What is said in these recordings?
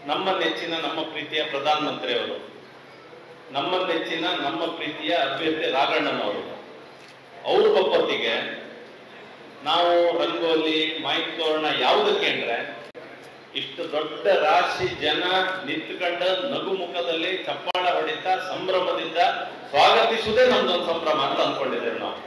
ನಮ್ಮ ನೆಚ್ಚಿನ ನಮ್ಮ ಪ್ರೀತಿಯ ಪ್ರಧಾನಮಂತ್ರಿ ಅವರು ನಮ್ಮ ನೆಚ್ಚಿನ ನಮ್ಮ ಪ್ರೀತಿಯ ಅಭ್ಯರ್ಥಿ ರಾಘಣ್ಣನವರು ಅವ್ರ ಬಪ್ಪತ್ತಿಗೆ ನಾವು ರಂಗೋಲಿ ಮೈಕ್ ತೋರಣ ಯಾವುದಕ್ಕೆ ಅಂದ್ರೆ ಇಷ್ಟು ದೊಡ್ಡ ರಾಶಿ ಜನ ನಿಂತ್ಕೊಂಡ ನಗು ಮುಖದಲ್ಲಿ ಚಪ್ಪಾಳ ಹೊಡಿತಾ ಸಂಭ್ರಮದಿಂದ ಸ್ವಾಗತಿಸುವುದೇ ನಮ್ದೊಂದು ಸಂಭ್ರಮ ಅಂತ ಅಂದ್ಕೊಂಡಿದ್ದೇವೆ ನಾವು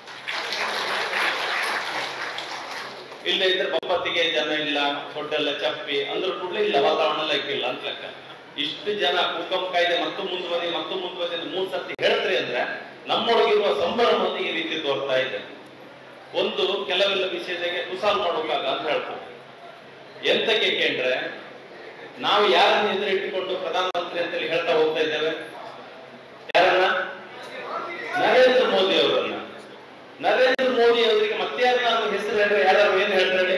ಇಲ್ಲದೆ ಇದ್ರೆ ಬಪ್ಪತ್ತಿಗೆ ಜನ ಇಲ್ಲ ದೊಡ್ಡೆಲ್ಲ ಚಪ್ಪಿ ಅಂದ್ರ ಕೂಡಲೇ ಇಲ್ಲ ವಾತಾವರಣ ಎಲ್ಲ ಇಕ್ಕಿಲ್ಲ ಅಂತ ಲೆಕ್ಕ ಇಷ್ಟು ಜನ ಭೂಕಂಪ ಕಾಯ್ದೆ ಮತ್ತು ಮುಂದುವರಿ ಮತ್ತು ಮುಂದುವರಿ ಅಂತ ಮೂರ್ ಸರ್ತಿ ಹೇಳ್ತ್ರಿ ಅಂದ್ರೆ ನಮ್ಮೊಳಗಿರುವ ಸಂಭ್ರಮವನ್ನು ಈ ರೀತಿ ತೋರ್ತಾ ಇದೆ ಒಂದು ಕೆಲವೆಲ್ಲ ವಿಷಯದಾಗೆ ಕುಸಾಲ್ ಮಾಡೋಕ್ಕಾಗ ಅಂತ ಹೇಳ್ತಾರೆ ಎಂತಕ್ಕೆ ಕೇಂದ್ರೆ ನಾವು ಯಾರನ್ನ ಎದುರಿಟ್ಟುಕೊಂಡು ಪ್ರಧಾನಮಂತ್ರಿ ಅಂತೇಳಿ ಹೇಳ್ತಾ ಹೋಗ್ತಾ ಇದ್ದೇವೆ ಯಾರನ್ನ ನರೇಂದ್ರ ಮೋದಿ ಅವರನ್ನ ನರೇಂದ್ರ ಮೋದಿ ಅವರಿಗೆ ಮತ್ತೆ ಯಾರನ್ನ ಹೆಸರು ಹೇಳಿದ್ರೆ ಯಾರು ಏನ್ ಹೇಳ್ತಾರೆ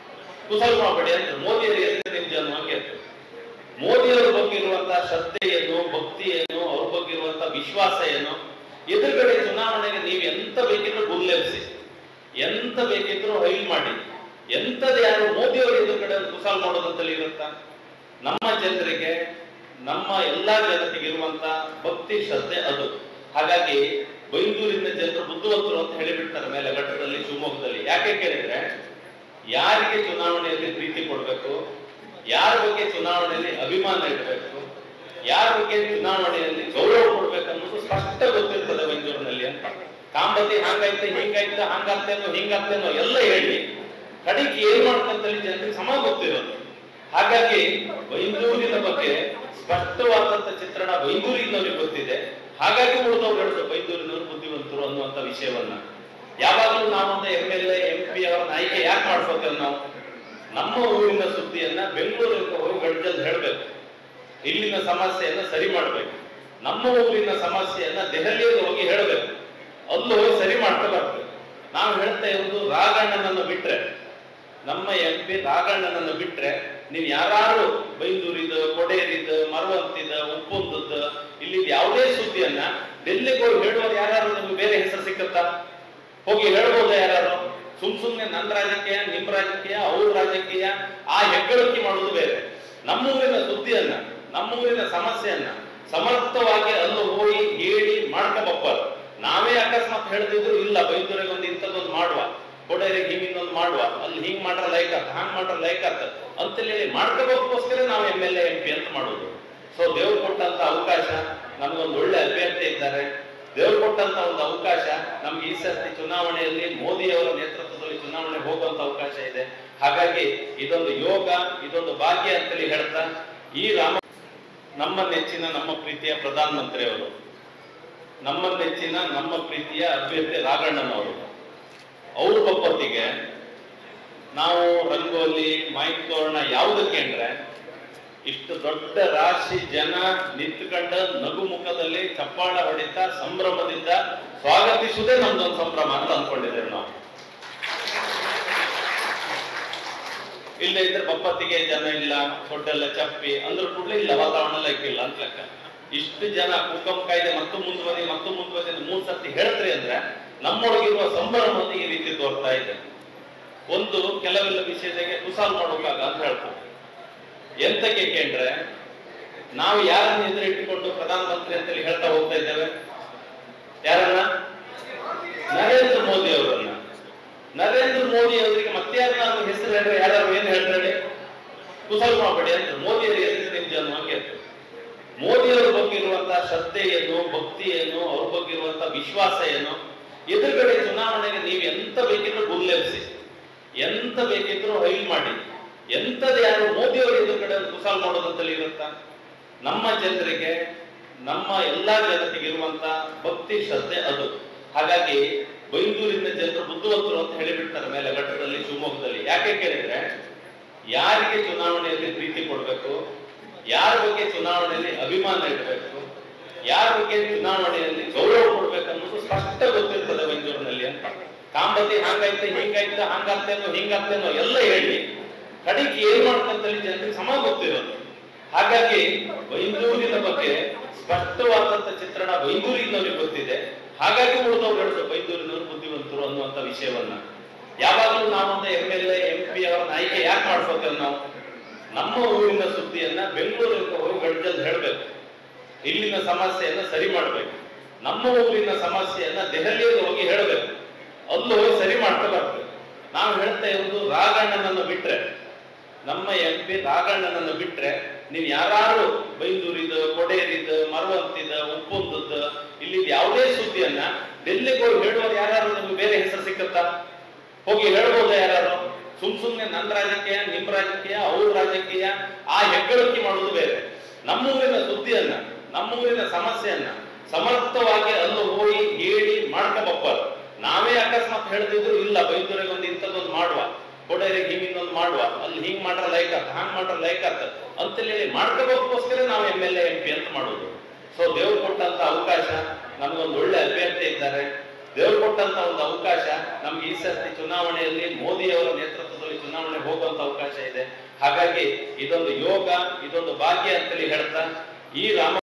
ಕುಸಲ್ ಮಾಡಬೇಡಿ ಅಂತ ಮೋದಿ ಅವರ ಹೆಸರು ನಿಮ್ ಜನ್ಮ ಹಂಗೆ ಅಂತ. ಮೋದಿ ಅವರ ಬಗ್ಗೆ ಇರುವಂತಹ ಶ್ರದ್ಧೆ ಏನು ಭಕ್ತಿ ಏನು ಅವ್ರ ಬಗ್ಗೆ ಇರುವಂತಹ ವಿಶ್ವಾಸ ಏನು ಎದುರುಗಡೆ ಚುನಾವಣೆಗೆ ನೀವು ಎಂತ ಬೇಕಿದ್ರು ಗುಲ್ಲೆಬ್ಸಿ ಎಂತ ಬೇಕಿದ್ರು ಹೈಲ್ ಮಾಡಿ ಎಂತದ್ದು ಯಾರು ಮೋದಿ ಅವರ ಎದುರುಗಡೆ ಒಂದು ಕುಸಾಲ್ ಮಾಡೋದಂತಲ್ಲಿ ಇರುತ್ತಾ ನಮ್ಮ ಜನರಿಗೆ ನಮ್ಮ ಎಲ್ಲಾ ಜನತೆಗೆ ಇರುವಂತ ಭಕ್ತಿ ಶ್ರದ್ಧೆ ಅದು ಹಾಗಾಗಿ ಬೈಂದೂರಿನ ಜನರು ಬುದ್ಧಿವಂತರು ಅಂತ ಹೇಳಿಬಿಡ್ತಾರೆ ಮೇಲೆ ಘಟ್ಟದಲ್ಲಿ ಶಿವಮೊಗ್ಗದಲ್ಲಿ ಯಾಕೆ ಕೇಳಿದ್ರೆ ಯಾರಿಗೆ ಚುನಾವಣೆಯಲ್ಲಿ ಪ್ರೀತಿ ಕೊಡ್ಬೇಕು ಯಾರ ಬಗ್ಗೆ ಚುನಾವಣೆಯಲ್ಲಿ ಅಭಿಮಾನ ಇಡಬೇಕು ಯಾರ ಬಗ್ಗೆ ಚುನಾವಣೆಯಲ್ಲಿ ಗೌರವ ಕೊಡ್ಬೇಕು ಅನ್ನೋದು ಸ್ಪಷ್ಟ ಗೊತ್ತಿರ್ತದೆ ಬೆಂಗಳೂರಿನಲ್ಲಿ ಅಂತ ಕಾಂಬತಿ ಹಂಗಾಯ್ತು ಹಿಂಗಾಯ್ತು ಹಂಗಾಗ್ತೇನೋ ಹಿಂಗಾಗ್ತೇನೋ ಎಲ್ಲ ಹೇಳಿ ಕಡೆಗೆ ಏನ್ ಮಾಡ್ತಂತಲ್ಲಿ ಜನರಿಗೆ ಸಮ ಗೊತ್ತಿರೋದು ಹಾಗಾಗಿ ಬೈಂದೂರಿನ ಬಗ್ಗೆ ಸ್ಪಷ್ಟವಾದಂತ ಚಿತ್ರಣ ಬೈಂದೂರಿನವ್ರಿಗೆ ಗೊತ್ತಿದೆ ಹಾಗಾಗಿ ಉಳಿದವ್ರು ಹೇಳಿದ್ರು ಬೈಂದೂರಿನವರು ಬುದ್ಧಿವಂತರು ಅನ್ನುವಂತ ವಿಷಯವನ್ನ ಯಾವಾಗಲೂ ನಾವೊಂದು M L A M P ಅವರನ್ನ ಆಯ್ಕೆ ಯಾಕೆ ಮಾಡ್ಬೇಕಲ್ಲ ನಾವು ನಮ್ಮ ಊರಿನ ಸುದ್ದಿಯನ್ನ ಬೆಂಗಳೂರಿಗೆ ಹೋಗಿ ಗಡ್ಜಲ್ಲಿ ಹೇಳ್ಬೇಕು ಇಲ್ಲಿನ ಸಮಸ್ಯೆಯನ್ನ ಸರಿ ಮಾಡ್ಬೇಕು ನಮ್ಮ ಊರಿನ ಸಮಸ್ಯೆಯನ್ನ ದೆಹಲಿಯಲ್ಲಿ ಹೋಗಿ ಹೇಳ್ಬೇಕು ಅಲ್ಲೂ ಹೋಗಿ ಸರಿ ಮಾಡ್ತಾ ಬರ್ಬೇಕು ನಾವು ಹೇಳ್ತಾ ಇರೋದು ರಾಘಣ್ಣನನ್ನು ಬಿಟ್ರೆ ನಮ್ಮ ಎಂ ಪಿ ರಾಘಣ್ಣನನ್ನು ಬಿಟ್ರೆ ನೀವು ಯಾರು ಬೈಂದೂರಿದ ಕೊಡೇರಿದ ಮರವಂತಿದ ಉಪ್ಪುಂದದ ಇಲ್ಲಿ ಯಾವುದೇ ಸುದ್ದಿಯನ್ನ ಡೆಲ್ಲಿಗೆ ಹೋಗಿ ಹೇಳುವರು ಯಾರು ನಿಮ್ಗೆ ಬೇರೆ ಹೆಸರು ಸಿಕ್ಕತ್ತಾ ಹೋಗಿ ಹೇಳ್ಬೋದ ಯಾರು ಸುಮ್ ಸುಮ್ನೆ ನನ್ನ ರಾಜಕೀಯ ನಿಮ್ ರಾಜಕೀಯ ಅವ್ರ ರಾಜಕೀಯ ಆ ಹೆಗ್ಗಳಿಕೆ ಮಾಡೋದು ಬೇರೆ ನಮ್ಮೂರಿನ ಸುದ್ದಿಯನ್ನ ನಮ್ಮೂರಿನ ಸಮಸ್ಯೆಯನ್ನ ಸಮರ್ಥವಾಗಿ ಅಲ್ಲೂ ಹೋಗಿ ಹೇಳಿ ಮಾಡ್ಕೋಬಪ್ಪಾರ ನಾವೇ ಅಕಸ್ಮಾತ್ ಹೇಳ್ತಿದ್ರು ಇಲ್ಲ ಬೈಂದೂರಿಗೆ ಒಂದು ಇಂಥದ್ದೊಂದು ಮಾಡುವ ಕೊಡೇರಿಗೆ ಹಿಂಗ್ ಇನ್ನೊಂದು ಮಾಡುವ ಅಲ್ಲಿ ಹಿಂಗ್ ಮಾಡ್ರ ಲೈಕ್ ಆತ ಹಂಗ್ ಮಾಡ್ರ ಲೈಕ್ ಆತ ಅಂತೇಳಿ ಮಾಡ್ಕೋಬೇಕೋಸ್ಕರ ನಾವು M L A M P ಅಂತ ಮಾಡೋದು ಸೊ ದೇವ್ರು ಕೊಟ್ಟಂತ ಅವಕಾಶ ನಮ್ಗೊಂದು ಒಳ್ಳೆ ಅಭ್ಯರ್ಥಿ ಇದ್ದಾರೆ ದೇವ್ರು ಕೊಟ್ಟಂತ ಒಂದು ಅವಕಾಶ ನಮ್ಗೆ ಈ ಸರ್ತಿ ಚುನಾವಣೆಯಲ್ಲಿ ಮೋದಿ ಅವರ ನೇತೃತ್ವದಲ್ಲಿ ಚುನಾವಣೆ ಹೋಗುವಂತ ಅವಕಾಶ ಇದೆ ಹಾಗಾಗಿ ಇದೊಂದು ಯೋಗ ಇದೊಂದು ಭಾಗ್ಯ ಅಂತೇಳಿ ಹೇಳ್ತಾ ಈ ರಾಮ ನಮ್ಮ ನೆಚ್ಚಿನ ನಮ್ಮ ಪ್ರೀತಿಯ ಪ್ರಧಾನಮಂತ್ರಿ ಅವರು ನಮ್ಮ ನೆಚ್ಚಿನ ನಮ್ಮ ಪ್ರೀತಿಯ ಅಭ್ಯರ್ಥಿ ರಾಘಣ್ಣನವರು ಅವ್ರ ಬಪ್ಪತ್ತಿಗೆ ನಾವು ರಂಗೋಲಿ ಮೈಕ್ ತೋರಣ ಯಾವುದಕ್ಕೆ ಅಂದ್ರೆ ಇಷ್ಟು ದೊಡ್ಡ ರಾಶಿ ಜನ ನಿಂತ್ಕೊಂಡ ನಗು ಮುಖದಲ್ಲಿ ಚಪ್ಪಾಳ ಹೊಡಿತಾ ಸಂಭ್ರಮದಿಂದ ಸ್ವಾಗತಿಸುವುದೇ ನಮ್ದೊಂದು ಸಂಭ್ರಮ ಅಂತ ಅಂದ್ಕೊಂಡಿದ್ದೇವೆ ನಾವು ಇಲ್ಲದೆ ಇದ್ರೆ ಬಪ್ಪತ್ತಿಗೆ ಜನ ಇಲ್ಲ ದೊಡ್ಡೆಲ್ಲ ಚಪ್ಪಿ ಅಂದ್ರ ಕೂಡಲೇ ಇಲ್ಲ ವಾತಾವರಣ ಎಲ್ಲ ಇಕ್ಕಿಲ್ಲ ಅಂತ ಲೆಕ್ಕ ಇಷ್ಟು ಜನ ಭೂಕಂಪ ಕಾಯ್ದೆ ಮತ್ತು ಮುಂದುವರಿ ಮತ್ತು ಮುಂದುವರಿ ಅಂತ ಮೂರ್ ಸರ್ತಿ ಹೇಳ್ತ್ರಿ ಅಂದ್ರೆ ನಮ್ಮೊಳಗಿರುವ ಸಂಭ್ರಮವನ್ನು ಈ ರೀತಿ ತೋರ್ತಾ ಇದೆ ಒಂದು ಕೆಲವೆಲ್ಲ ವಿಷಯದಾಗೆ ಕುಸಾಲ್ ಮಾಡೋಕ್ಕಾಗ ಅಂತ ಹೇಳ್ತಾರೆ ಎಂತಕ್ಕೆ ಕೇಂದ್ರೆ ನಾವು ಯಾರನ್ನ ಎದುರಿಟ್ಟುಕೊಂಡು ಪ್ರಧಾನಮಂತ್ರಿ ಅಂತೇಳಿ ಹೇಳ್ತಾ ಹೋಗ್ತಾ ಇದ್ದೇವೆ ಯಾರನ್ನ ನರೇಂದ್ರ ಮೋದಿ ಅವರನ್ನ ನರೇಂದ್ರ ಮೋದಿ ಅವರಿಗೆ ಮತ್ತೆ ಯಾರನ್ನ ಹೆಸರು ಹೇಳಿದ್ರೆ ಯಾರು ಏನ್ ಹೇಳ್ತಾರೆ ಕುಸಲ್ ಮಾಡಬೇಡಿ ಅಂತ ಮೋದಿ ಅವರ ಹೆಸರು ನಿಮ್ ಜನ್ಮ ಹಂಗೆ ಅಂತ. ಮೋದಿ ಅವರ ಬಗ್ಗೆ ಇರುವಂತಹ ಶ್ರದ್ಧೆ ಏನು ಭಕ್ತಿ ಏನು ಅವ್ರ ಬಗ್ಗೆ ಇರುವಂತಹ ವಿಶ್ವಾಸ ಏನು ಎದುರುಗಡೆ ಚುನಾವಣೆಗೆ ನೀವು ಎಂತ ಬೇಕಿದ್ರು ಗುಲ್ಲೆಬ್ಸಿ ಎಂತ ಬೇಕಿದ್ರು ಹೈಲ್ ಮಾಡಿ ಎಂತದ್ದು ಯಾರು ಮೋದಿ ಅವರ ಎದುರುಗಡೆ ಒಂದು ಕುಸಾಲ್ ಮಾಡೋದಂತಲ್ಲಿ ಇರುತ್ತಾ ನಮ್ಮ ಜನರಿಗೆ ನಮ್ಮ ಎಲ್ಲಾ ಜನತೆಗೆ ಇರುವಂತ ಭಕ್ತಿ ಶ್ರದ್ಧೆ ಅದು ಹಾಗಾಗಿ ಬೈಂದೂರಿನ ಜನರು ಬುದ್ಧಿವಂತರು ಅಂತ ಹೇಳಿಬಿಡ್ತಾರೆ ಮೇಲೆ ಘಟ್ಟದಲ್ಲಿ ಶಿವಮೊಗ್ಗದಲ್ಲಿ ಯಾಕೆ ಕೇಳಿದ್ರೆ ಯಾರಿಗೆ ಚುನಾವಣೆಯಲ್ಲಿ ಪ್ರೀತಿ ಕೊಡ್ಬೇಕು ಯಾರ ಬಗ್ಗೆ ಚುನಾವಣೆಯಲ್ಲಿ ಅಭಿಮಾನ ಇಡಬೇಕು ಯಾರ ಬಗ್ಗೆ ಚುನಾವಣೆಯಲ್ಲಿ ಗೌರವ ಕೊಡ್ಬೇಕು ಅನ್ನೋದು ಸ್ಪಷ್ಟ ಗೊತ್ತಿರ್ತದೆ ಬೆಂಗಳೂರಿನಲ್ಲಿ ಅಂತ ಕಾಂಬತಿ ಹಂಗಾಯ್ತು ಹಿಂಗಾಯ್ತು ಹಂಗಾಗ್ತೇನೋ ಹಿಂಗಾಗ್ತೇನೋ ಎಲ್ಲ ಹೇಳಿ ಕಡೆಗೆ ಏನ್ ಮಾಡ್ತಂತಲ್ಲಿ ಜನರಿಗೆ ಸಮ ಗೊತ್ತಿರೋದು ಹಾಗಾಗಿ ಬೈಂದೂರಿನ ಬಗ್ಗೆ ಸ್ಪಷ್ಟವಾದಂತ ಚಿತ್ರಣ ಬೈಂದೂರಿನವ್ರಿಗೆ ಗೊತ್ತಿದೆ ಹಾಗಾಗಿ ಉಳಿದವ್ರು ಹೇಳಿದ್ರು ಬೈಂದೂರಿನವರು ಬುದ್ಧಿವಂತರು ಅನ್ನುವಂತ ವಿಷಯವನ್ನ ಯಾವಾಗಲೂ ನಾವೊಂದು M L A M P ಅವರನ್ನ ಆಯ್ಕೆ ಯಾಕೆ ಮಾಡ್ಬೇಕಲ್ಲ ನಾವು ನಮ್ಮ ಊರಿನ ಸುದ್ದಿಯನ್ನ ಬೆಂಗಳೂರಿಗೆ ಹೋಗಿ ಗಡ್ಜಲ್ಲಿ ಹೇಳಬೇಕು ಇಲ್ಲಿನ ಸಮಸ್ಯೆಯನ್ನ ಸರಿ ಮಾಡಬೇಕು ನಮ್ಮ ಊರಿನ ಸಮಸ್ಯೆಯನ್ನ ದೆಹಲಿಯಲ್ಲಿ ಹೋಗಿ ಹೇಳಬೇಕು ಅಲ್ಲಿ ಹೋಗಿ ಸರಿ ಮಾಡ್ತಾ ಬರ್ತೇವೆ ನಾವು ಹೇಳ್ತಾ ಇರೋದು ರಾಘಣ್ಣನನ್ನು ಬಿಟ್ರೆ ನಮ್ಮ ಎಂ ಪಿ ರಾಘಣ್ಣನನ್ನು ಬಿಟ್ರೆ ನೀವು ಯಾರು ಬೈಂದೂರಿದ ಕೊಡೇರಿದ ಮರವಂತಿದ ಉಪ್ಪುಂದದ ಇಲ್ಲಿ ಯಾವುದೇ ಸುದ್ದಿಯನ್ನ ಡೆಲ್ಲಿಗೆ ಹೋಗಿ ಹೇಳುವರು ಯಾರು ನಿಮ್ಗೆ ಬೇರೆ ಹೆಸರು ಸಿಕ್ಕತ್ತಾ ಹೋಗಿ ಹೇಳ್ಬೋದ ಯಾರು ಸುಮ್ ಸುಮ್ನೆ ನನ್ನ ರಾಜಕೀಯ ನಿಮ್ ರಾಜಕೀಯ ಅವ್ರ ರಾಜಕೀಯ ಆ ಹೆಗ್ಗಳಿಕೆ ಮಾಡೋದು ಬೇರೆ ನಮ್ಮೂರಿನ ಸುದ್ದಿಯನ್ನ ನಮ್ಮೂರಿನ ಸಮಸ್ಯೆಯನ್ನ ಸಮರ್ಥವಾಗಿ ಅಲ್ಲೂ ಹೋಗಿ ಹೇಳಿ ಮಾಡ್ಕೋಬಪ್ಪಾರ ನಾವೇ ಅಕಸ್ಮಾತ್ ಹೇಳ್ತಿದ್ರು ಇಲ್ಲ ಬೈಂದೂರಿಗೆ ಒಂದು ಇಂಥದ್ದೊಂದು ಮಾಡುವ ಕೊಡೇರಿಗೆ ಹಿಂಗ್ ಇನ್ನೊಂದು ಮಾಡುವ ಅಲ್ಲಿ ಹಿಂಗ್ ಮಾಡ್ರ ಲೈಕ್ ಆತ ಹಂಗ್ ಮಾಡ್ರ ಲೈಕ್ ಆತ ಅಂತೇಳಿ ಮಾಡ್ಕೋಬೇಕೋಸ್ಕರ ನಾವು M L A M P ಅಂತ ಮಾಡೋದು ಸೊ ದೇವ್ರು ಕೊಟ್ಟಂತ ಅವಕಾಶ ನಮ್ಗೊಂದು ಒಳ್ಳೆ ಅಭ್ಯರ್ಥಿ ಇದ್ದಾರೆ ದೇವ್ರು ಕೊಟ್ಟಂತ ಒಂದು ಅವಕಾಶ ನಮ್ಗೆ ಈ ಸರ್ತಿ ಚುನಾವಣೆಯಲ್ಲಿ ಮೋದಿ ಅವರ ನೇತೃತ್ವದಲ್ಲಿ ಚುನಾವಣೆ ಹೋಗುವಂತ ಅವಕಾಶ ಇದೆ ಹಾಗಾಗಿ ಇದೊಂದು ಯೋಗ ಇದೊಂದು ಭಾಗ್ಯ ಅಂತೇಳಿ ಹೇಳ್ತಾ ಈ ರಾಮ